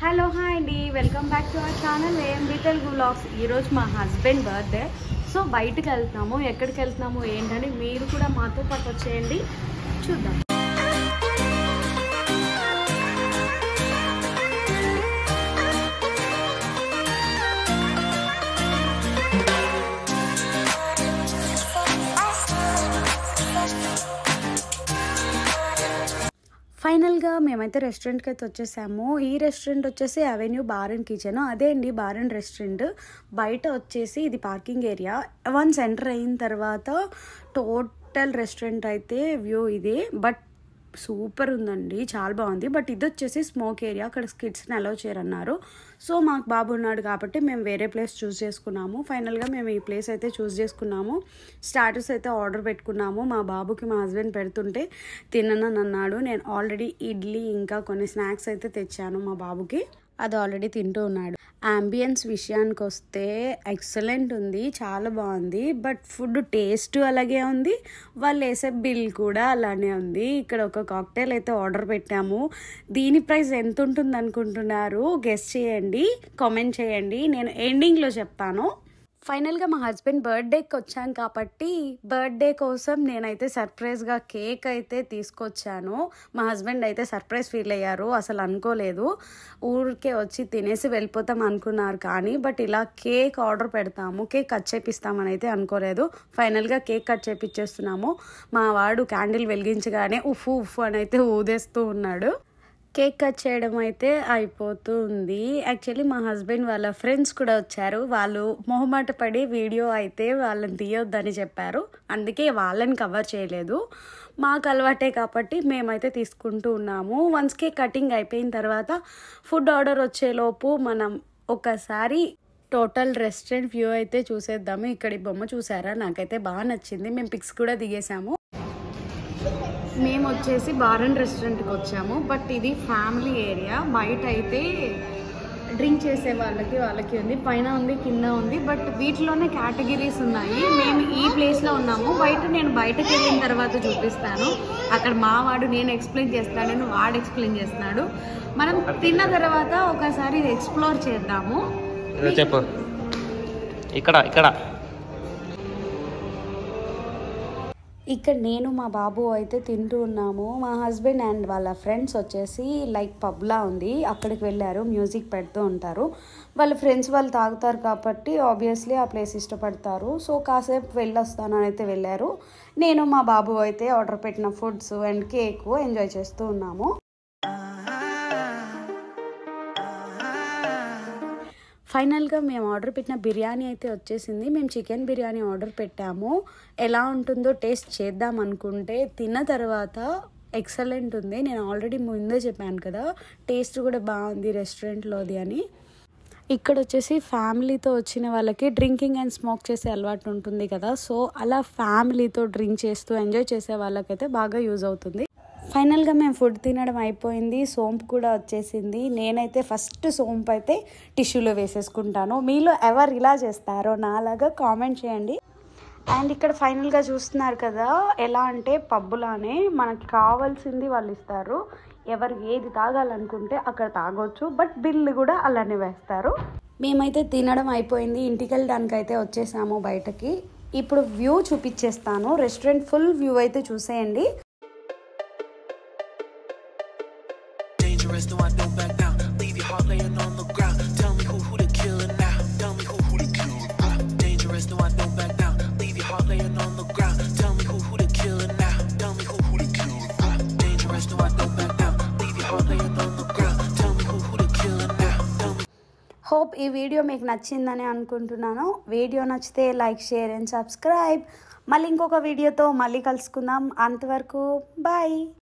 Hello hi అండి welcome back to our channel AMB Telugu vlogs ఈరోజు మా హస్బెండ్ బర్త్డే సో బయటకు వెళ్తున్నాము ఎక్కడికి వెళ్తున్నాము ఏంటని మీరు కూడా మాతో పాటు వచ్చేయండి చూద్దాం ఫైనల్గా మేమైతే రెస్టారెంట్కి అయితే వచ్చేసాము ఈ రెస్టారెంట్ వచ్చేసి అవెన్యూ బార్ అండ్ కిచెన్ అదే అండి బార్ అండ్ రెస్టారెంట్ బయట వచ్చేసి ఇది పార్కింగ్ ఏరియా వన్స్ ఎంటర్ అయిన తర్వాత టోటల్ రెస్టారెంట్ అయితే వ్యూ ఇది బట్ సూపర్ ఉందండి చాలా బాగుంది బట్ ఇది వచ్చేసి స్మోక్ ఏరియా అక్కడ కిడ్స్ని అలౌ చేయరన్నారు సో మాకు బాబు ఉన్నాడు కాబట్టి మేము వేరే ప్లేస్ చూస్ చేసుకున్నాము ఫైనల్గా మేము ఈ ప్లేస్ అయితే చూస్ చేసుకున్నాము స్టాటస్ అయితే ఆర్డర్ పెట్టుకున్నాము మా బాబుకి మా హస్బెండ్ పెడుతుంటే తిననని అన్నాడు నేను ఆల్రెడీ ఇడ్లీ ఇంకా కొన్ని స్నాక్స్ అయితే తెచ్చాను మా బాబుకి అది ఆల్రెడీ తింటూ ఉన్నాడు అంబియన్స్ విషయానికి వస్తే ఎక్సలెంట్ ఉంది చాలా బాగుంది బట్ ఫుడ్ టేస్ట్ అలాగే ఉంది వాళ్ళు వేసే బిల్ కూడా అలానే ఉంది ఇక్కడ ఒక కాక్టైల్ అయితే ఆర్డర్ పెట్టాము దీని ప్రైస్ ఎంత ఉంటుంది అనుకుంటున్నారు గెస్ట్ చేయండి కామెంట్ చేయండి నేను ఎండింగ్లో చెప్తాను ఫైనల్గా మా హస్బెండ్ బర్త్డేకి వచ్చాం కాబట్టి బర్త్డే కోసం నేనైతే సర్ప్రైజ్గా కేక్ అయితే తీసుకొచ్చాను మా హస్బెండ్ అయితే సర్ప్రైజ్ ఫీల్ అయ్యారు అసలు అనుకోలేదు ఊరికే వచ్చి తినేసి వెళ్ళిపోతాం అనుకున్నారు కానీ బట్ ఇలా కేక్ ఆర్డర్ పెడతాము కేక్ కట్ చేపిస్తామని అయితే అనుకోలేదు ఫైనల్గా కేక్ కట్ చేపించేస్తున్నాము మా వాడు క్యాండిల్ వెలిగించగానే ఉఫ్ ఉఫ్ అని అయితే ఊదేస్తూ ఉన్నాడు కేక్ కట్ చేయడం అయితే అయిపోతూ ఉంది యాక్చువల్లీ మా హస్బెండ్ వాళ్ళ ఫ్రెండ్స్ కూడా వచ్చారు వాళ్ళు మొహమాట పడి వీడియో అయితే వాళ్ళని తీయొద్దని చెప్పారు అందుకే వాళ్ళని కవర్ చేయలేదు మాకు అలవాటే కాబట్టి మేమైతే తీసుకుంటూ ఉన్నాము వన్స్ కేక్ కటింగ్ అయిపోయిన తర్వాత ఫుడ్ ఆర్డర్ వచ్చేలోపు మనం ఒకసారి టోటల్ రెస్టారెంట్ వ్యూ అయితే చూసేద్దాము ఇక్కడ ఈ బొమ్మ చూసారా నాకైతే బాగా నచ్చింది మేము పిక్స్ కూడా దిగేసాము మేము వచ్చేసి బార్ అండ్ రెస్టారెంట్కి వచ్చాము బట్ ఇది ఫ్యామిలీ ఏరియా బయట అయితే డ్రింక్ చేసే వాళ్ళకి వాళ్ళకి ఉంది పైన ఉంది కింద ఉంది బట్ వీటిలోనే కేటగిరీస్ ఉన్నాయి మేము ఈ ప్లేస్లో ఉన్నాము బయట నేను బయటకు వెళ్ళిన తర్వాత చూపిస్తాను అక్కడ మా వాడు నేను ఎక్స్ప్లెయిన్ చేస్తాను వాడు ఎక్స్ప్లెయిన్ చేస్తున్నాడు మనం తిన్న తర్వాత ఒకసారి ఇది ఎక్స్ప్లోర్ చేద్దాము ఏదో చెప్పు ఇక్కడ ఇక్కడ ఇక్కడ నేను మా బాబు అయితే తింటూ ఉన్నాము మా హస్బెండ్ అండ్ వాళ్ళ ఫ్రెండ్స్ వచ్చేసి లైక్ పబ్లా ఉంది అక్కడికి వెళ్ళారు మ్యూజిక్ పెడుతూ ఉంటారు వాళ్ళ ఫ్రెండ్స్ వాళ్ళు తాగుతారు కాబట్టి ఆబ్వియస్లీ ఆ ప్లేస్ ఇష్టపడతారు సో కాసేపు వెళ్ళొస్తానని అయితే వెళ్ళారు నేను మా బాబు అయితే ఆర్డర్ పెట్టిన ఫుడ్స్ అండ్ కేక్ ఎంజాయ్ చేస్తూ ఉన్నాము ఫైనల్గా మేము ఆర్డర్ పెట్టిన బిర్యానీ అయితే వచ్చేసింది మేము చికెన్ బిర్యానీ ఆర్డర్ పెట్టాము ఎలా ఉంటుందో టేస్ట్ చేద్దాం అనుకుంటే తిన్న తర్వాత ఎక్సలెంట్ ఉంది నేను ఆల్రెడీ ముందే చెప్పాను కదా టేస్ట్ కూడా బాగుంది రెస్టారెంట్లోది అని ఇక్కడ వచ్చేసి ఫ్యామిలీతో వచ్చిన వాళ్ళకి డ్రింకింగ్ అండ్ స్మోక్ చేసే అలవాటు ఉంటుంది కదా సో అలా ఫ్యామిలీతో డ్రింక్ చేస్తూ ఎంజాయ్ చేసే వాళ్ళకైతే బాగా యూజ్ అవుతుంది ఫైనల్గా మేము ఫుడ్ తినడం అయిపోయింది సోంపు కూడా వచ్చేసింది నేనైతే ఫస్ట్ సోంపు అయితే టిష్యూలో వేసేసుకుంటాను మీలో ఎవరు ఇలా చేస్తారో నాలాగా కామెంట్ చేయండి అండ్ ఇక్కడ ఫైనల్గా చూస్తున్నారు కదా ఎలా అంటే పబ్బులానే మనకి కావాల్సింది వాళ్ళు ఇస్తారు ఎవరు ఏది తాగాలనుకుంటే అక్కడ తాగొచ్చు బట్ బిల్లు కూడా అలానే వేస్తారు మేమైతే తినడం అయిపోయింది ఇంటికి వెళ్ళడానికి అయితే వచ్చేసాము బయటకి ఇప్పుడు వ్యూ చూపించేస్తాను రెస్టారెంట్ ఫుల్ వ్యూ అయితే చూసేయండి dangerous, no I don't back down. Leave your heart laying on the ground. Tell me who who the killer now. Tell me who who the killer now. Dangerous, no I don't back down. Leave your heart laying on the ground. Tell me who who the killer now. Tell me who who the killer now. Dangerous, no I don't back down. Leave your heart laying on the ground. Tell me who who the killer now. Tell me. Hope ఈ video మీకు నచ్చిందని అనుకుంటున్నాను video నచ్చితే like share and subscribe మళ్ళీ ఇంకొక వీడియోతో మళ్ళీ కలుసుకుందాం అంతవరకు బాయ్